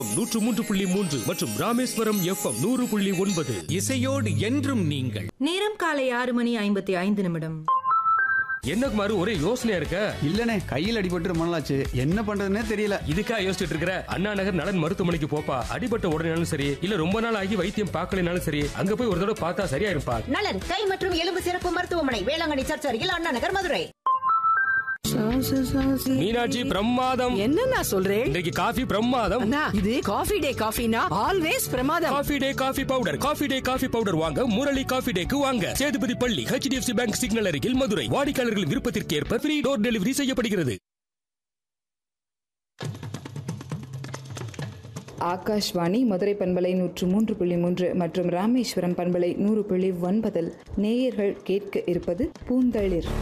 நூற்று மூன்று புள்ளி மூன்று மற்றும் ராமேஸ்வரம் எஃப்எம் நூறு புள்ளி ஒன்பது இசையோடு என்றும் நீங்கள் நேரம் காலை ஆறு மணி ஐம்பத்தி ஐந்து நிமிடம் என்ன குமாரு ஒரே யோசனையா இருக்க இல்லனே கையில் அடிபட்டு ரொம்ப நாளாச்சு என்ன பண்றதுன்னே தெரியல இதுக்கா யோசிச்சுட்டு இருக்கிற அண்ணா நகர் நலன் மருத்துவமனைக்கு போப்பா அடிபட்ட உடனேனாலும் சரி இல்ல ரொம்ப நாள் ஆகி வைத்தியம் பார்க்கலனாலும் சரி அங்க போய் ஒரு தடவை பார்த்தா சரியா இருப்பா நலன் கை மற்றும் எலும்பு சிறப்பு மருத்துவமனை வேளாங்கண்ணி சர்ச் அருகில் அண்ணா நகர் மதுரை மீனாட்சி பிரமாதம் என்ன நான் சொல்றேன் இன்றைக்கு காஃபி பிரமாதம் அண்ணா இது காஃபி டே காஃபினா ஆல்வேஸ் பிரமாதம் coffee day coffee powder coffee day coffee powder வாங்க முரளி காஃபி டேக்கு வாங்க சேதுபதி பள்ளி ஹெச்டிஎஃப்சி பேங்க் சிக்னல் அருகில் மதுரை வாடிக்கையாளர்கள் விருப்பத்திற்கு ஏற்ப ஃப்ரீ டோர் டெலிவரி செய்யப்படுகிறது ஆகாஷ்வாணி மதுரை பண்பலை நூற்று மூன்று புள்ளி மூன்று மற்றும் ராமேஸ்வரம் பண்பலை நூறு புள்ளி ஒன்பதில் நேயர்கள் கேட்க இருப்பது பூந்தளிர்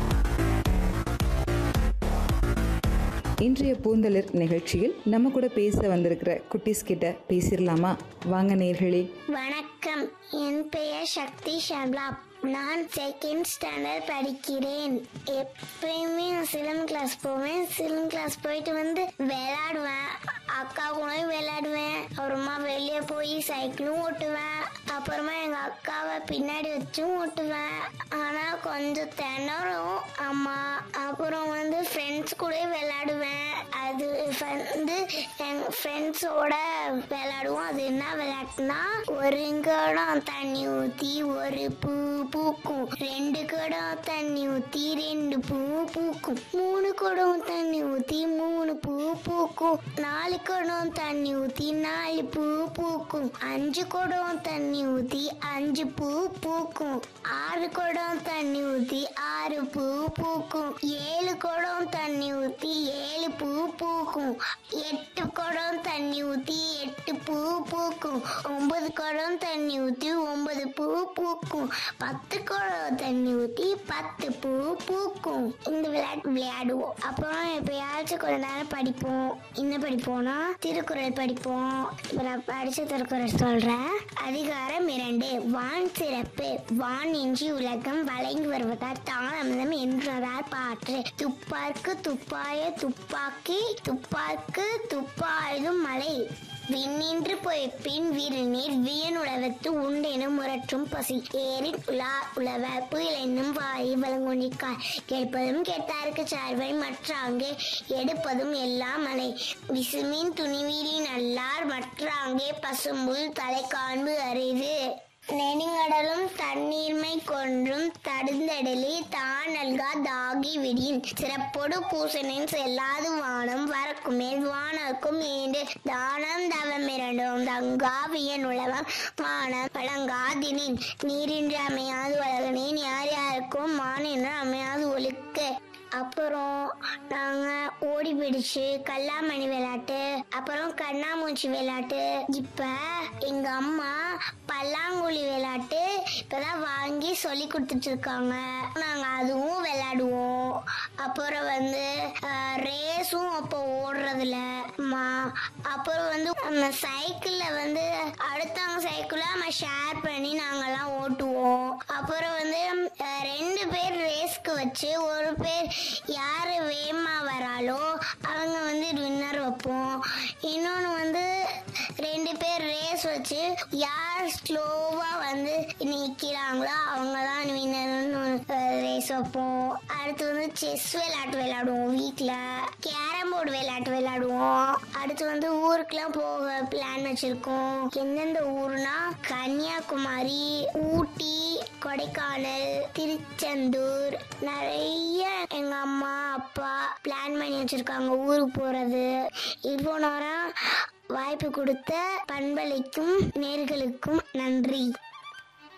இன்றைய பூந்தளிர் நிகழ்ச்சியில் நம்ம கூட பேச வந்திருக்கிற குட்டீஸ் கிட்ட பேசிடலாமா வாங்க நேர்களே வணக்கம் என் பெயர் சக்தி ஷாம்லா நான் செகண்ட் ஸ்டாண்டர்ட் படிக்கிறேன் எப்பயுமே நான் சிலம் கிளாஸ் போவேன் சிலம் கிளாஸ் போயிட்டு வந்து விளையாடுவேன் அக்கா கூட விளையாடுவேன் அப்புறமா வெளியே போய் சைக்கிளும் ஓட்டுவேன் அப்புறமா எங்க அக்காவை பின்னாடி வச்சும் ஓட்டுவேன் ஆனா கொஞ்சம் திணறும் அம்மா அப்புறம் வந்து ஃப்ரெண்ட்ஸ் கூட விளையாடுவேன் அது வந்து எங்க ஃப்ரெண்ட்ஸோட விளையாடுவோம் அது என்ன விளையாட்டுனா ஒரு குடம் தண்ணி ஊத்தி ஒரு பூ பூக்கும் ரெண்டு குடம் தண்ணி ஊத்தி ரெண்டு பூ பூக்கும் மூணு குடம் தண்ணி ஊத்தி மூணு பூ பூக்கும் நாலு குடம் தண்ணி ஊத்தி நாலு பூ பூக்கும் அஞ்சு குடம் தண்ணி ஊத்தி அஞ்சு பூ பூக்கும் ஆறு குடம் தண்ணி ஊத்தி ஆறு பூ பூக்கும் ஏழு குடம் தண்ணி ஊத்தி ஏழு பூ பூக்கும் எட்டு குடம் தண்ணி ஊத்தி எட்டு பூ பூக்கும் ஒன்பது குடம் தண்ணி ஊத்தி ஒன்பது பூ பூக்கும் பத்து குடம் தண்ணி ஊத்தி பத்து பூ பூக்கும் இந்த விளையாட்டு விளையாடுவோம் அப்புறம் எப்பயாச்சும் கொஞ்ச நேரம் படிப்போம் என்ன படிப்போம்னா திருக்குறள் படிப்போம் இப்ப நான் படிச்ச திருக்குறள் சொல்றேன் அதிகாரம் இரண்டு வான் சிறப்பு வான் இன்றி உலகம் வளைந்து வருவதால் தான் அமிர்தம் என்றதால் பாற்று துப்பார்க்கு துப்பாய துப்பாக்கி துப்பார்க்கு துப்பாயதும் மலை விண்ணின்று போய் பின் வீரநீர் வியனுளவத்து உண்டெனும் முரற்றும் பசி ஏறின் உலா உழவ புயலென்னும் வாய் வழங்கொண்டிருக்கார் கேட்பதும் கேட்டாருக்கு சார்வை மற்றாங்கே எடுப்பதும் எல்லாம் மலை விசுமின் துணிவீரின் அல்லார் மற்றாங்கே பசும்புல் தலை காண்பு அரிது நெடுங்கடலும் தண்ணீர்மை கொன்றும் தடுந்தடலி தான் நல்கா தாகி விடின் சிறப்பொடு பூசனின் செல்லாது வானம் வரக்குமேல் வானக்கும் ஈண்டு தானம் தவமிரண்டும் தங்காவியன் உலகம் வானம் வழங்காதினின் நீரின்றி அமையாது வழகனின் யார் யாருக்கும் மானின்று அமையாது ஒழுக்க அப்புறம் நாங்க ஓடி பிடிச்சு கல்லாமணி விளையாட்டு அப்புறம் கண்ணாமூச்சி விளையாட்டு இப்ப எங்க அம்மா பல்லாங்குழி விளையாட்டு இப்பதான் வாங்கி சொல்லி கொடுத்துட்டு இருக்காங்க நாங்க அதுவும் விளையாடுவோம் அப்புறம் வந்து ரேஸும் அப்போ ஓடுறதுல அம்மா அப்புறம் வந்து நம்ம சைக்கிள்ல வந்து அடுத்தவங்க சைக்கிள நம்ம ஷேர் பண்ணி நாங்கெல்லாம் ஓட்டுவோம் அப்புறம் வந்து அஹ், ரெண்டு பேர் ரேஸ்க்கு வச்சு ஒரு பேர் யாரு வேகமா வராளோ அவங்க வந்து வின்னர் வைப்போம் இன்னொன்று வந்து ரெண்டு பேர் ரேஸ் வச்சு யார் ஸ்லோவா வந்து நிக்கிறாங்களோ அவங்க தான் வின்னர்னு ரேஸ் வைப்போம் அடுத்து வந்து செஸ் விளையாட்டு விளையாடுவோம் வீட்டில் கேரம் போர்டு விளையாட்டு விளையாடுவோம் அடுத்து வந்து ஊருக்குலாம் போக பிளான் வச்சிருக்கோம் எந்தெந்த ஊர்னா கன்னியாகுமரி ஊட்டி கொடைக்கானல் திருச்செந்தூர் நிறைய எங்க அம்மா அப்பா பிளான் பண்ணி வச்சிருக்காங்க ஊருக்கு போறது இப்போ நேரம் வாய்ப்பு கொடுத்த பண்பலைக்கும் நேர்களுக்கும் நன்றி